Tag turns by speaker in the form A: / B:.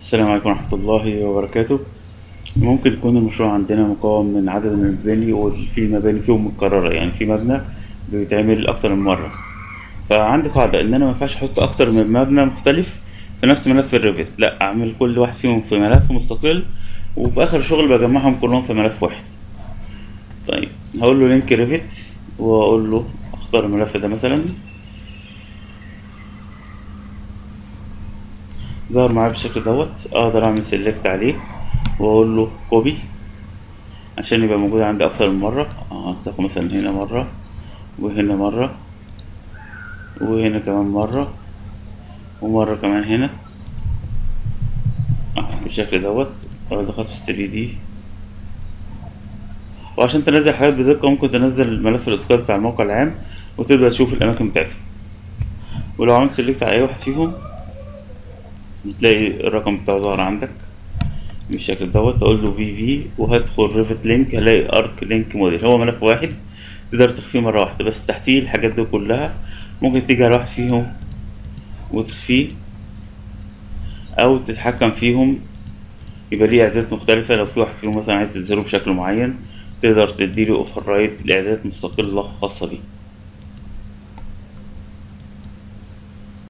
A: السلام عليكم ورحمة الله وبركاته ممكن يكون المشروع عندنا مكون من عدد من المباني وفي مباني فيهم متكررة يعني في مبنى بيتعمل أكتر من مرة فعندي قاعدة إن أنا مينفعش أحط أكتر من مبنى مختلف في نفس ملف الريفت لأ أعمل كل واحد فيهم في ملف مستقل وفي آخر الشغل بجمعهم كلهم في ملف واحد طيب هقول له لينك ريفت وأقول له أختار الملف ده مثلا ظهر معايا بالشكل دوت اقدر اعمل سيلكت عليه واقول له كوبي عشان يبقى موجود عندي اكتر من مره هنسخه مثلا هنا مره وهنا مره وهنا كمان مره ومره كمان هنا آه بالشكل دوت لو دخلت في 3 دي وعشان تنزل حاجات بدقة ممكن تنزل ملف الإتقان بتاع الموقع العام وتبدأ تشوف الأماكن بتاعتها ولو عملت سيلكت على أي واحد فيهم بتلاقي الرقم بتاعه ظهر عندك بالشكل دوت اقول له في في وهدخل ريفت لينك هلاقي ارك لينك موديل هو ملف واحد تقدر تخفيه مره واحده بس تحتيه الحاجات دي كلها ممكن تيجي على واحد فيهم وتخفيه او تتحكم فيهم يبقى ليه اعدادات مختلفه لو في واحد فيهم مثلا عايز تظهره بشكل معين تقدر تديله اوفر رايت لاعدادات مستقله خاصه بيه